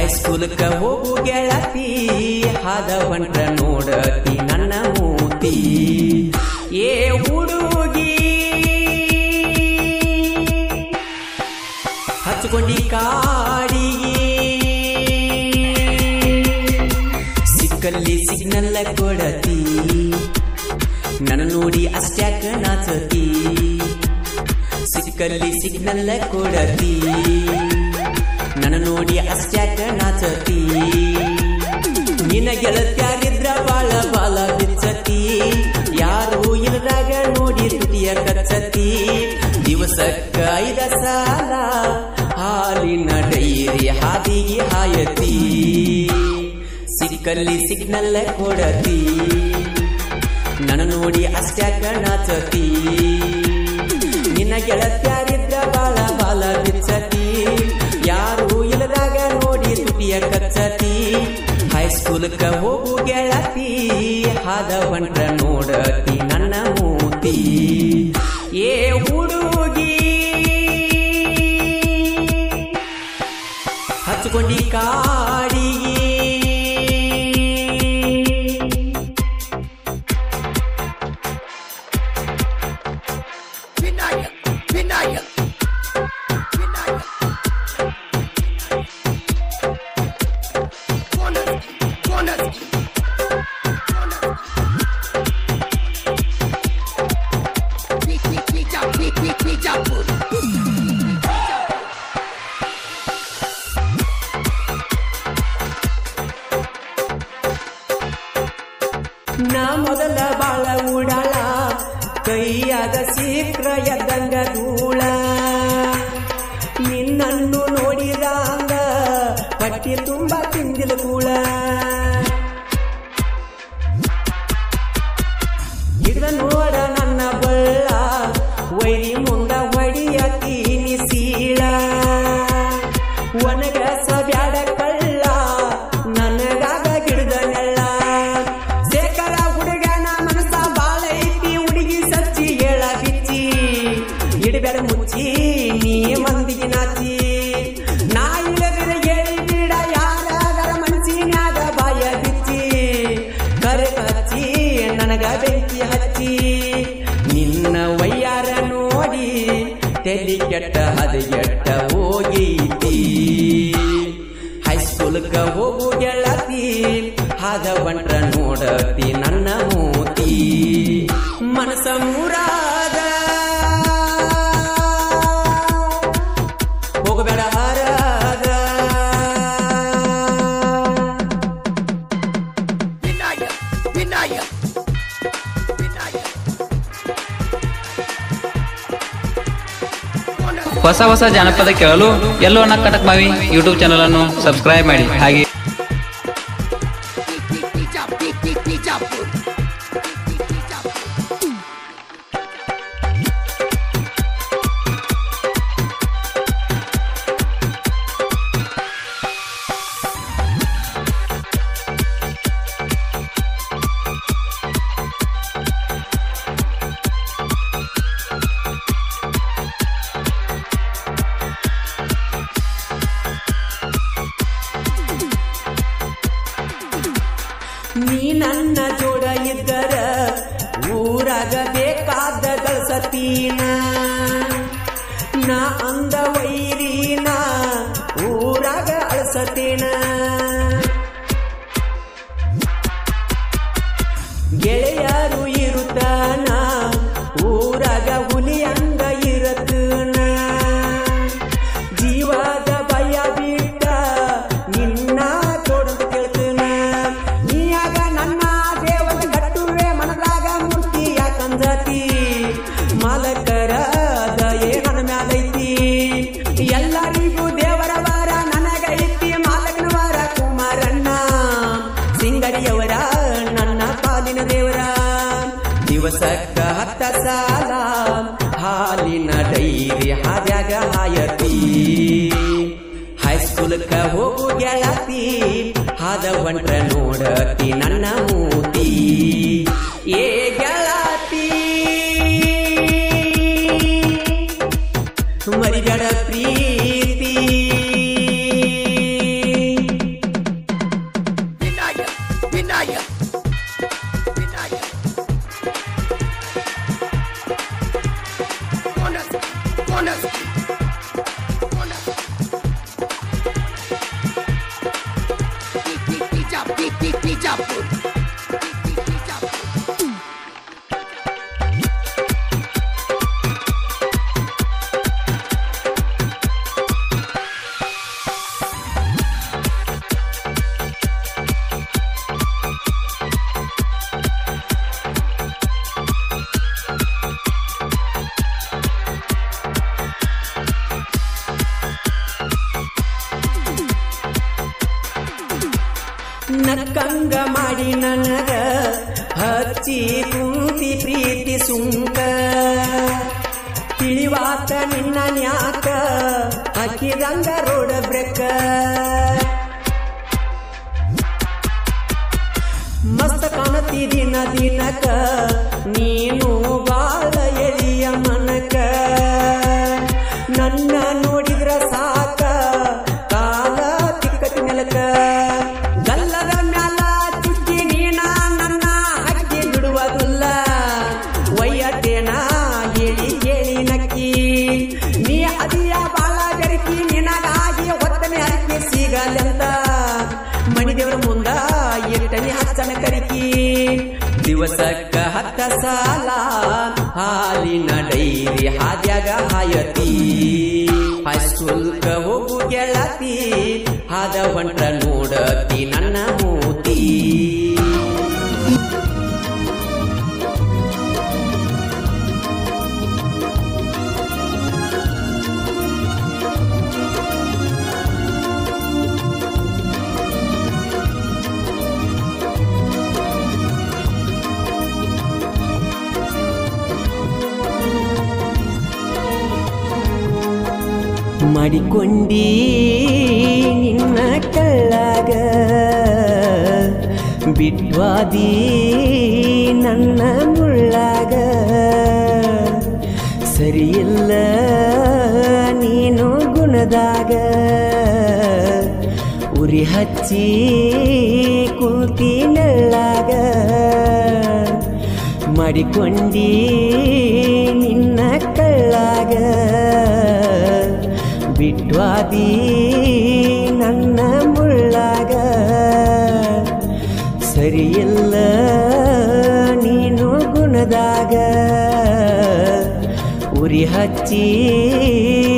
ಹೈಸ್ಕೂಲ್ಕ ಹೋಗು ಗೆಳತಿ ಹಾದ ಹೊಂಟ್ರ ನೋಡತಿ ನನ್ನ ಮೂತಿ ಏ ಹುಡುಗಿ ಹಚ್ಕೊಂಡಿ ಕಾಡಿಗೆ ಸಿಕ್ಕಲ್ಲಿ ಸಿಗ್ನಲ್ಲ ಕೊಡತಿ ನನ್ನ ನೋಡಿ ಅಷ್ಟ್ಯಾಕ ನಾಚತಿ ಸಿಕ್ಕಲ್ಲಿ ಸಿಗ್ನಲ್ಲ ಕೊಡತಿ ನನ್ನ ನೋಡಿ ಅಷ್ಟ್ಯಾಕ ನಾಚತಿ ನಿನ್ನ ಗೆಳತ್ಯಾರಿದ್ರ ಬಾಳ ಬಾಳ ಬಿಚ್ಚತಿ ಯಾರು ಇಲ್ಲದಾಗ ನೋಡಿ ತುಟಿಯ ಕಚ್ಚತಿ ದಿವಸಕ್ಕ ಐದ ಸಾಲ ಹಾಲಿನ ಡೈರಿ ಹಾದಿಗೆ ಹಾಯತಿ ಸಿಕ್ಕಲ್ಲಿ ಸಿಗ್ನಲ್ಲ ಕೊಡತಿ ನನ್ನ ನೋಡಿ ಅಷ್ಟ್ಯಾಕ ನಾಚತಿ ನಿನ್ನ ಗೆಳತ್ಯಾರಿದ್ರ ಬಾಳ ಬಾಳ ಬಿಚ್ಚತಿ ಯಾರು ಇಲ್ಲದಾಗ ನೋಡಿ ತುಟಿಯ ಕಚ್ಚತಿ ಹೈಸ್ಕೂಲ್ಕ ಹೋಗು ಗೆಳತಿ ಹಾದ ಹೊಂಟ್ರ ನೋಡತಿ ನನ್ನ ಮೂತಿ ಏ ಹುಡುಗಿ ಹಚ್ಕೊಂಡಿ ಕಾಡಿಗೆ Vinayak, Vinayak, Vinayak. Honesty, honesty, honesty. Pi- pi- pija- pi- pi- pijapur. ನಾ ಮೊದಲ ಬಾಳ ಉಡಾಳ ಕೈಯಾಗ ಶೀಘ್ರ ಎದ್ದಂಗ ಧೂಳ ನಿನ್ನನ್ನು ನೋಡಿದಂಗ ಪಟ್ಟಿ ತುಂಬ ತಿಂದಿಲ ಕೂಳ ಹಿಡಿದ ನೋಡ ನನ್ನ ಬಳ್ಳ ವೈರಿ ಮುಂದ ಹೊಡಿಯತೀನಿ ಸೀಳ ಒಣಗಸ ಬ್ಯಾಡ ಕಳ್ಳ ನನಗಾಗ ಗಿಡದ ನೆಳ್ಳ ಶೇಖರ ಹುಡುಗನ ಮನಸ ಬಾಳ ಐತಿ ಹುಡುಗಿ ಸಚ್ಚಿ ಹೇಳ ಬಿಚ್ಚಿ ಇಡಬೇಡ ಮುಚ್ಚಿ ನೀ ಮಂದಿಗೆ ನಾಚಿ ನಾ ಇಲ್ಲದಿರ ಹೇಳಿ ಬಿಡ ಯಾರಾದರ ಮನಸ್ಸಿನ್ಯಾಗ ಬಾಯ ಬಿಚ್ಚಿ ಕರೆ ಹಚ್ಚಿ ನನಗ ಬೆಂಕಿ ಹಚ್ಚಿ ನಿನ್ನ ವಯ್ಯಾರ ನೋಡಿ ತೆಲಿ ಕೆಟ್ಟ ಹದಗೆಟ್ಟ ಹೋಗೈತಿ ಹೈಸ್ಕೂಲ್ಕ ಹೋಗು ಗೆಳತಿ ಹಾದ ಬಂಟ್ರ ನೋಡತಿ ನನ್ನ ಮೂತಿ ಮನಸ ಮುರಾದ ಹೋಗಬೇಡ ಹಾರಾದ Vinayak, Vinayak, Vinayak. Honesty. ಹೊಸ ಹೊಸ ಜಾನಪದ ಕೇಳಲು ಎಲ್ಲೋ ಅನ್ನ ಕಟಕ್ ಮಾವಿ ಯೂಟ್ಯೂಬ್ ಚಾನಲ್ ಅನ್ನು ಸಬ್ಸ್ಕ್ರೈಬ್ ಮಾಡಿ ಹಾಗೆ Pi- pi- pija- pi- pi- pijapur. Pi- pi- pijapur. ನೀ ನನ್ನ ಜೋಡ ಇದ್ದರ ಊರಾಗ ಬೇಕಾದ ಗಳಸತೀನ ನಾ ಅಂದ ವೈರಿನ ಊರಾಗ ಅಳಸತೇನ ಗೆಳೆಯರು ಇರುತ್ತಾನ ಊರಾಗ ಹುಲಿ ಅಂದ ಇರತನ ಜೀವದ ಭಯ ಬಿಟ್ಟ ನಿನ್ನ ಕೊಡದು ಕೇಳ್ತನ ನೀಯಾಗ ನನ್ನ ದೇವದ ಕಟ್ಟುವೆ ಮನದಾಗ ಮೂರ್ತಿ ಯಾಕಂದತಿ ಮಾಲಕರ ದಯೆ ನನ್ನ ಮ್ಯಾಲೈತಿ ಎಲ್ಲರಿಗೂ ದೇವರ ವಾರ ನನಗೈತಿ ಮಾಲಕನ ವಾರ ಕುಮಾರಣ್ಣ ಸಿಂಗಡಿಯವರ ನನ್ನ ಪಾಲಿನ ದೇವರ ದಿವಸಕ್ಕ ಹತ್ತ ಸಾಲ ಹಾಲಿನ ಡೈರಿ ಹಾದ್ಯಾಗ ಹಾಯತಿ ಹೈಸ್ಕೂಲ್ಕ ಹೋಗು ಗೆಳತಿ ಹಾದ ಹೊಂಟ್ರ ನೋಡತಿ ನನ್ನ ಮೂತಿ ಏ ಗೆಳತಿ ಮರಿಬೇಡ ಪ್ರೀತಿ Bijapur. Bijapur. ನಕ್ಕಂಗ ಮಾಡಿ ನನಗ ಹಚ್ಚಿ ಕುಂತಿ ಪ್ರೀತಿ ಸುಂಕ ತಿಳಿವಾತ ನಿನ್ನ ನ್ಯಾಕ ಹಾಕಿದಂಗ ರೋಡ ಬ್ರೇಕ ಮಸ್ತ ಕಾಣತಿ ದಿನ ದಿನಕ ನೀನು ಬಾಳ ಎಳಿಯ ಮನಕ ನನ್ನ ನೋಡಿದ್ರ ಸಾಕ ಕಾಲ ತಿಕ್ಕತಿ ನೆಲಕ ಗಲ್ಲದ ಮ್ಯಾಲ ಚುಕ್ಕಿ ನೀನ ನನ್ನ ಹಕ್ಕಿ ಬಿಡುವುದಿಲ್ಲ ವಯ್ಯಟೇನ ಹೇಳಿ ಹೇಳಿ ನಕ್ಕಿ ನೀ ಅದಿಯ ಬಾಳ ಬೆರಕಿ ನಿನಗಾಗಿ ಒತ್ತನೆ ಹರಕಿ ಸಿಗಲೆಂತ ಮಣಿದೇವರ ಮುಂದ ಇಟ್ಟನಿ ಹಚ್ಚನ ಕರಿಕಿ ದಿವಸಕ್ಕ ಹತ್ತ ಸಾಲ ಹಾಲಿನ ಡೈರಿ ಹಾದ್ಯಾಗ ಹಾಯತಿ ಹೈಸ್ಕೂಲ್ಕ ಹೋಗು ಗೆಳತಿ ಹಾದ ಹೊಂಟ್ರ ನೋಡತಿ ನನ್ನ ಮೂತಿ ಮಾಡಿಕೊಂಡಿ ನಿನ್ನ ಕಳ್ಳಾಗ ಬಿಟ್ವಾದಿ ನನ್ನ ಮುಳ್ಳಾಗ ಸರಿಯಿಲ್ಲ ನೀನು ಗುಣದಾಗ ಉರಿ ಹಚ್ಚಿ ಕೂತಿ ನೆಳ್ಳಾಗ ಮಾಡಿಕೊಂಡಿ ನಿನ್ನ ಕಳ್ಳಾಗ ಬಿಟ್ವಾದಿ ನನ್ನ ಮುಳ್ಳಾಗ ಸರಿಯಿಲ್ಲ ನೀನು ಗುಣದಾಗ ಉರಿ ಹಚ್ಚಿ